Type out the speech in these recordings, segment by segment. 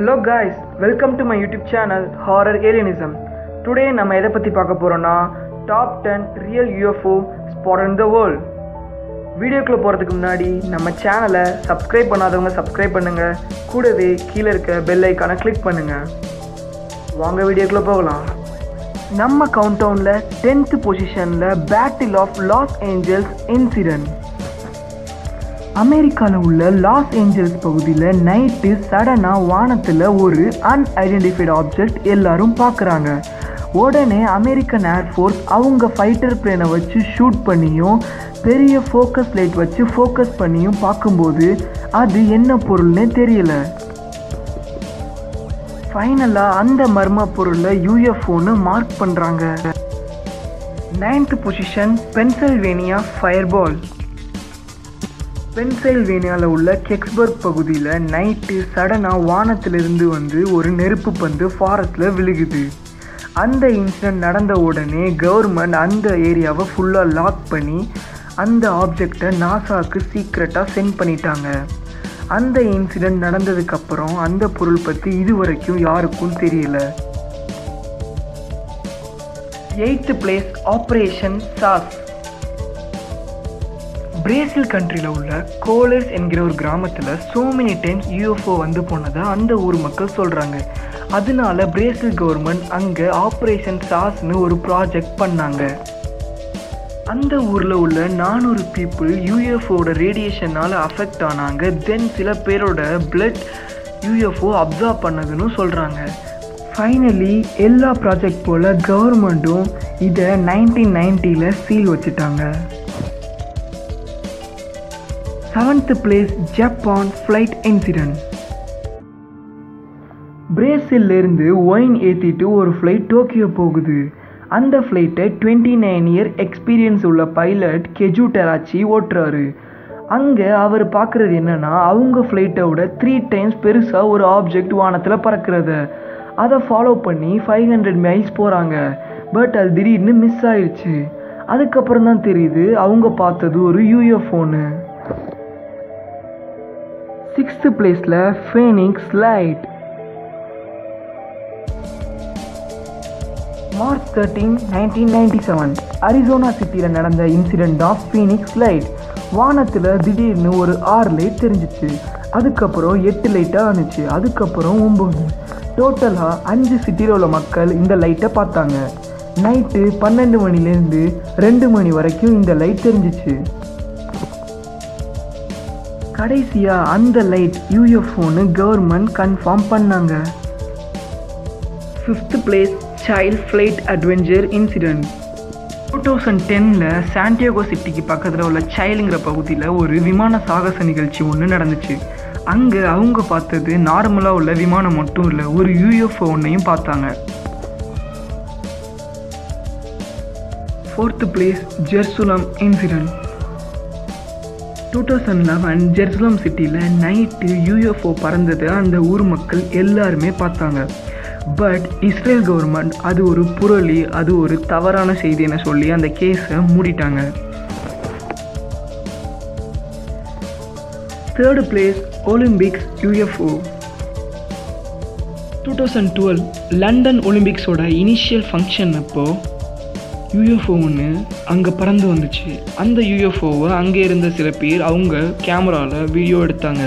hello guys welcome to my YouTube channel horror alienism today நம்ம எதை பற்றி பார்க்க போகிறோன்னா top ten real UFO spot in the world வீடியோக்குள்ளே போகிறதுக்கு முன்னாடி நம்ம சேனலை சப்ஸ்கிரைப் பண்ணாதவங்க சப்ஸ்கிரைப் பண்ணுங்கள் கூடவே கீழே இருக்க பெல் ஐக்கானை கிளிக் பண்ணுங்கள் வாங்க வீடியோக்குள்ளே போகலாம் நம்ம கவுண்டவுனில் டென்த்து பொசிஷனில் battle of Los Angeles incident அமெரிக்காவில் உள்ள லாஸ் ஏஞ்சல்ஸ் பகுதியில் நைட்டு சடனாக வானத்தில் ஒரு அன்ஐடென்டிஃபைடு ஆப்ஜெக்ட் எல்லாரும் பார்க்குறாங்க உடனே அமெரிக்கன் ஏர்ஃபோர்ஸ் அவங்க ஃபைட்டர் பிளேனை வச்சு ஷூட் பண்ணியும் பெரிய ஃபோக்கஸ் லைட் வச்சு ஃபோக்கஸ் பண்ணியும் பார்க்கும்போது அது என்ன பொருள்னே தெரியல ஃபைனலாக அந்த மர்ம பொருளை யூஎஃப்ஓன்னு மார்க் பண்ணுறாங்க நைன்த் பொசிஷன் பென்சில்வேனியா ஃபயர்பால் பென்சில்வேனியாவில் உள்ள கெக்ஸ்பர்க் பகுதியில் நைட்டு சடனாக வானத்திலிருந்து வந்து ஒரு நெருப்பு பந்து ஃபாரஸ்டில் விழுகுது அந்த இன்சிடென்ட் நடந்த உடனே கவர்மெண்ட் அந்த ஏரியாவை ஃபுல்லாக லாக் பண்ணி அந்த ஆப்ஜெக்டை நாசாவுக்கு சீக்ரெட்டாக சென்ட் பண்ணிட்டாங்க அந்த இன்சிடென்ட் நடந்ததுக்கப்புறம் அந்த பொருள் பற்றி இது வரைக்கும் யாருக்கும் தெரியல எயித்து பிளேஸ் ஆப்ரேஷன் சாஸ் பிரேசில் கண்ட்ரியில் உள்ள கோலர்ஸ் என்கிற ஒரு கிராமத்தில் சோ மெனி டைம்ஸ் யூஎஃப்ஓ வந்து போனதை அந்த ஊர் மக்கள் சொல்கிறாங்க அதனால பிரேசில் கவர்மெண்ட் அங்கே ஆப்ரேஷன் சாஸ்னு ஒரு ப்ராஜெக்ட் பண்ணாங்க அந்த ஊரில் உள்ள நானூறு பீப்புள் யூஎஃப்ஓட ரேடியேஷனால் அஃபெக்ட் ஆனாங்க தென் சில பேரோட பிளட் யூஎஃப்ஓ அப்சர்வ் பண்ணதுன்னு சொல்கிறாங்க ஃபைனலி எல்லா ப்ராஜெக்ட் போல் கவர்மெண்ட்டும் இதை நைன்டீன் நைன்ட்டியில் சீல் வச்சுட்டாங்க seventh place Japan flight incident பிரேசில்லேருந்து ஒயின் ஏற்றிட்டு ஒரு ஃப்ளைட் டோக்கியோ போகுது அந்த ஃப்ளைட்டை டுவெண்ட்டி நைன் இயர் எக்ஸ்பீரியன்ஸ் உள்ள பைலட் கெஜு டெராச்சி ஓட்டுறாரு அங்கே அவர் பார்க்குறது என்னென்னா அவங்க ஃப்ளைட்டை விட த்ரீ டைம்ஸ் பெருசாக ஒரு ஆப்ஜெக்ட் வானத்தில் பறக்கிறத அதை ஃபாலோ பண்ணி ஃபைவ் ஹண்ட்ரட் மைல்ஸ் போகிறாங்க பட் அது திடீர்னு மிஸ் ஆயிடுச்சு அதுக்கப்புறம் தான் தெரியுது அவங்க பார்த்தது ஒரு யூஎஃப்ஓன்னு சிக்ஸ்த்து பிளேஸில் Phoenix light March thirteen nineteen ninety seven Arizona சிட்டியில் நடந்த இன்சிடென்ட் ஆஃப் ஃபீனிக்ஸ் லைட் வானத்தில் திடீர்னு ஒரு ஆறு லைட் தெரிஞ்சிச்சு அதுக்கப்புறம் எட்டு லைட்டாக ஆணுச்சு அதுக்கப்புறம் ஒம்பது டோட்டலாக அஞ்சு சிட்டியில் உள்ள மக்கள் இந்த லைட்டை பார்த்தாங்க நைட்டு பன்னெண்டு மணிலேருந்து ரெண்டு மணி வரைக்கும் இந்த லைட் தெரிஞ்சிச்சு கடைசியாக அந்த லைட் யூஎஃப்ஓன்னு கவர்மெண்ட் கன்ஃபார்ம் பண்ணாங்க fifth place child flight adventure incident two thousand டென்னில் சாண்டியாகோ சிட்டிக்கு பக்கத்தில் உள்ள சைல்டுங்கிற பகுதியில் ஒரு விமான சாகச நிகழ்ச்சி ஒன்று நடந்துச்சு அங்கே அவங்க பார்த்தது நார்மலாக உள்ள விமானம் மட்டும் இல்லை ஒரு யூஎஃப்ஓ ஒன்றையும் பார்த்தாங்க fourth place Jerusalem incident two thousand eleven Jerusalem சிட்டியில் நைட்டு யூஎஃப்ஓ பறந்ததை அந்த ஊர் மக்கள் எல்லாருமே பார்த்தாங்க பட் இஸ்ரேல் கவர்மெண்ட் அது ஒரு புரளி அது ஒரு தவறான செய்தின்னு சொல்லி அந்த கேஸை மூடிட்டாங்க third place Olympics UFO two thousand twelve London ஒலிம்பிக்ஸோட இனிஷியல் ஃபங்க்ஷன் அப்போது யூஎஃப்ஓ ஒன்று அங்கே பறந்து வந்துச்சு அந்த யூஎஃப்ஓவை அங்கே இருந்த சில பேர் அவங்க கேமராவில் வீடியோ எடுத்தாங்க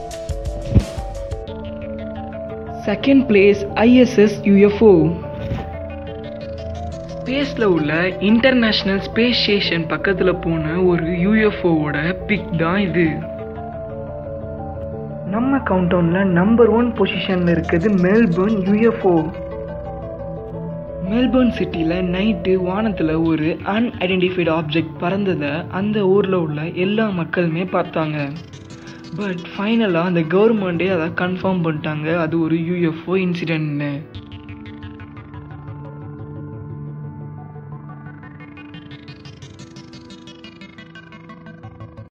செகண்ட் பிளேஸ் ஐஎஸ்எஸ் யூஎஃப்ஓ ஸ்பேஸில் உள்ள இன்டர்நேஷ்னல் ஸ்பேஸ் ஸ்டேஷன் பக்கத்தில் போன ஒரு யூஎஃப்ஓவோட பிக் தான் இது நம்ம கவுண்டவுனில் நம்பர் ஒன் பொசிஷனில் இருக்குது மெல்பர்ன் யூஎஃப்ஓ மெல்பர்ன் சிட்டியில் நைட்டு வானத்தில் ஒரு அன்ஐடென்டிஃபைடு ஆப்ஜெக்ட் பறந்ததை அந்த ஊரில் உள்ள எல்லா மக்களுமே பார்த்தாங்க பட் ஃபைனலாக அந்த கவர்மெண்ட்டே அதை கன்ஃபார்ம் பண்ணிட்டாங்க அது ஒரு யூஎஃப்ஓ இன்சிடென்ட்னு